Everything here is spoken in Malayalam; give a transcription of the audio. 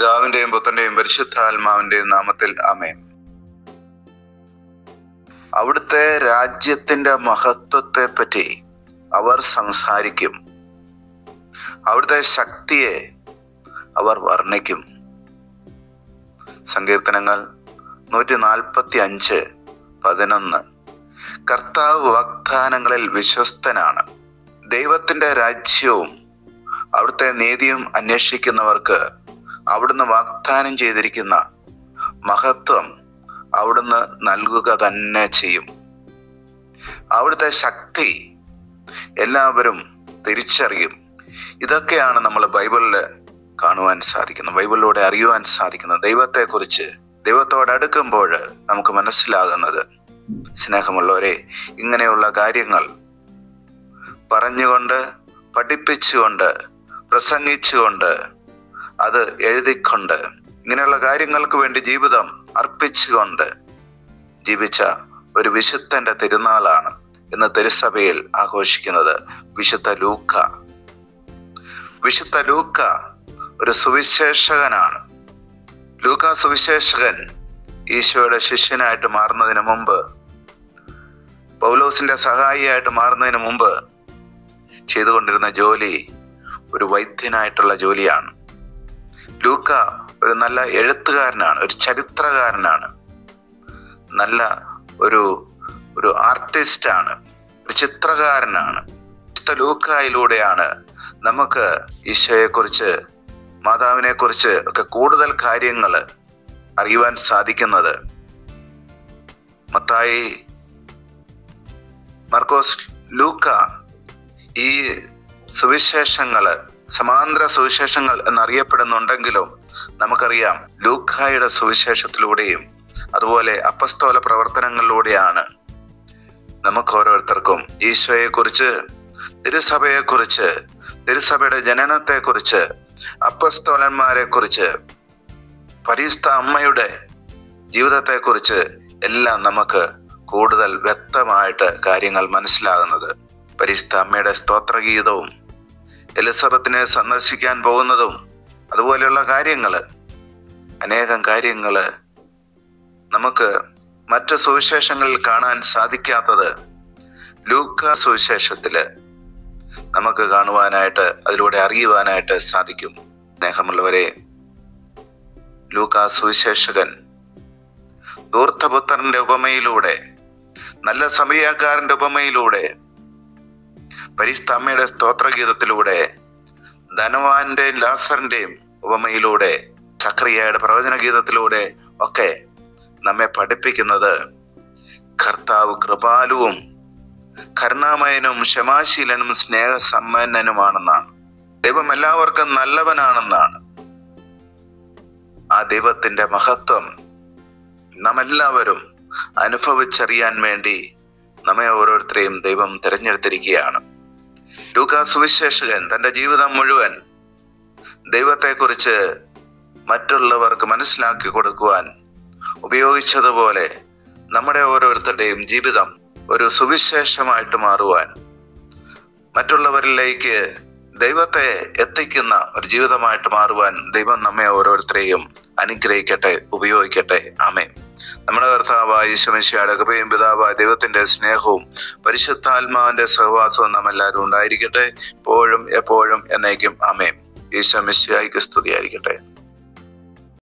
പിതാവിന്റെയും പുത്രന്റെയും പരിശുദ്ധാത്മാവിന്റെയും നാമത്തിൽ അമേൻ അവിടുത്തെ രാജ്യത്തിന്റെ മഹത്വത്തെ പറ്റി അവർ സംസാരിക്കും അവിടുത്തെ ശക്തിയെ അവർ വർണ്ണിക്കും സങ്കീർത്തനങ്ങൾ നൂറ്റി നാൽപ്പത്തി അഞ്ച് പതിനൊന്ന് കർത്താവ് വാഗ്ദാനങ്ങളിൽ വിശ്വസ്തനാണ് ദൈവത്തിന്റെ രാജ്യവും അവിടുത്തെ നീതിയും അന്വേഷിക്കുന്നവർക്ക് അവിടുന്ന് വാഗ്ദാനം ചെയ്തിരിക്കുന്ന മഹത്വം അവിടുന്ന് നൽകുക തന്നെ ചെയ്യും അവിടുത്തെ ശക്തി എല്ലാവരും തിരിച്ചറിയും ഇതൊക്കെയാണ് നമ്മൾ ബൈബിളിൽ കാണുവാൻ സാധിക്കുന്നത് ബൈബിളിലൂടെ അറിയുവാൻ സാധിക്കുന്നത് ദൈവത്തെക്കുറിച്ച് ദൈവത്തോട് അടുക്കുമ്പോൾ നമുക്ക് മനസ്സിലാകുന്നത് സ്നേഹമുള്ളവരെ ഇങ്ങനെയുള്ള കാര്യങ്ങൾ പറഞ്ഞുകൊണ്ട് പഠിപ്പിച്ചുകൊണ്ട് പ്രസംഗിച്ചുകൊണ്ട് അത് എഴുതിക്കൊണ്ട് ഇങ്ങനെയുള്ള കാര്യങ്ങൾക്ക് വേണ്ടി ജീവിതം അർപ്പിച്ചുകൊണ്ട് ജീവിച്ച ഒരു വിശുദ്ധന്റെ തിരുനാളാണ് ഇന്ന് തിരുസഭയിൽ ആഘോഷിക്കുന്നത് വിശുദ്ധ ലൂക്ക വിശുദ്ധ ലൂക്ക ഒരു സുവിശേഷകനാണ് ലൂക്ക സുവിശേഷകൻ ഈശോയുടെ ശിഷ്യനായിട്ട് മാറുന്നതിന് മുമ്പ് പൗലോസിന്റെ സഹായിയായിട്ട് മാറുന്നതിന് മുമ്പ് ചെയ്തുകൊണ്ടിരുന്ന ജോലി ഒരു വൈദ്യനായിട്ടുള്ള ജോലിയാണ് ലൂക്ക ഒരു നല്ല എഴുത്തുകാരനാണ് ഒരു ചരിത്രകാരനാണ് നല്ല ഒരു ഒരു ആർട്ടിസ്റ്റാണ് ഒരു ചിത്രകാരനാണ് ലൂക്കായിലൂടെയാണ് നമുക്ക് ഈശോയെക്കുറിച്ച് മാതാവിനെ കുറിച്ച് ഒക്കെ കൂടുതൽ കാര്യങ്ങൾ അറിയുവാൻ സാധിക്കുന്നത് മത്തായി മർക്കോസ് ലൂക്ക ഈ സുവിശേഷങ്ങള് സമാന്തര സുവിശേഷങ്ങൾ എന്നറിയപ്പെടുന്നുണ്ടെങ്കിലും നമുക്കറിയാം ലൂക്കായുടെ സുവിശേഷത്തിലൂടെയും അതുപോലെ അപ്പസ്തോല പ്രവർത്തനങ്ങളിലൂടെയാണ് നമുക്ക് ഓരോരുത്തർക്കും ഈശോയെക്കുറിച്ച് തിരുസഭയെക്കുറിച്ച് തിരുസഭയുടെ ജനനത്തെക്കുറിച്ച് അപ്പസ്തോലന്മാരെ കുറിച്ച് പരിസ്ഥ അമ്മയുടെ ജീവിതത്തെക്കുറിച്ച് എല്ലാം നമുക്ക് കൂടുതൽ വ്യക്തമായിട്ട് കാര്യങ്ങൾ മനസ്സിലാകുന്നത് പരിസ്ഥ അമ്മയുടെ സ്തോത്രഗീതവും എലിസബത്തിനെ സന്ദർശിക്കാൻ പോകുന്നതും അതുപോലെയുള്ള കാര്യങ്ങള് അനേകം കാര്യങ്ങള് നമുക്ക് മറ്റ് സുവിശേഷങ്ങളിൽ കാണാൻ സാധിക്കാത്തത് ലൂക്ക സുവിശേഷത്തില് നമുക്ക് കാണുവാനായിട്ട് അതിലൂടെ അറിയുവാനായിട്ട് സാധിക്കും സ്നേഹമുള്ളവരെ ലൂക്ക സുവിശേഷകൻ ധൂർത്തപുത്രന്റെ ഉപമയിലൂടെ നല്ല സമയക്കാരന്റെ ഉപമയിലൂടെ പരിസ്ഥമ്മയുടെ സ്തോത്രഗീതത്തിലൂടെ ധനവാന്റെയും ലാസറിന്റെയും ഉപമയിലൂടെ സക്രിയയുടെ പ്രവചന ഗീതത്തിലൂടെ ഒക്കെ നമ്മെ പഠിപ്പിക്കുന്നത് കർത്താവ് കൃപാലുവും കരുണാമയനും ക്ഷമാശീലനും സ്നേഹസമ്പന്നനുമാണെന്നാണ് ദൈവം എല്ലാവർക്കും നല്ലവനാണെന്നാണ് ആ ദൈവത്തിന്റെ മഹത്വം നാം എല്ലാവരും അനുഭവിച്ചറിയാൻ വേണ്ടി നമ്മെ ഓരോരുത്തരെയും ദൈവം തിരഞ്ഞെടുത്തിരിക്കുകയാണ് ലൂക്കാ സുവിശേഷകൻ തന്റെ ജീവിതം മുഴുവൻ ദൈവത്തെക്കുറിച്ച് മറ്റുള്ളവർക്ക് മനസ്സിലാക്കി കൊടുക്കുവാൻ ഉപയോഗിച്ചതുപോലെ നമ്മുടെ ഓരോരുത്തരുടെയും ജീവിതം ഒരു സുവിശേഷമായിട്ട് മാറുവാൻ മറ്റുള്ളവരിലേക്ക് ദൈവത്തെ എത്തിക്കുന്ന ഒരു ജീവിതമായിട്ട് മാറുവാൻ ദൈവം നമ്മെ ഓരോരുത്തരെയും അനുഗ്രഹിക്കട്ടെ ഉപയോഗിക്കട്ടെ ആമേ നമ്മുടെ കർത്താവായ ഈശ്വമിശയുടെ കൃപയും പിതാവായ ദൈവത്തിന്റെ സ്നേഹവും പരിശുദ്ധാത്മാവിന്റെ സഹവാസവും നാം എല്ലാവരും ഉണ്ടായിരിക്കട്ടെ എപ്പോഴും എപ്പോഴും എന്നേക്കും ആമേ ഈശ്വമിശയ്ക്ക് സ്തുതിയായിരിക്കട്ടെ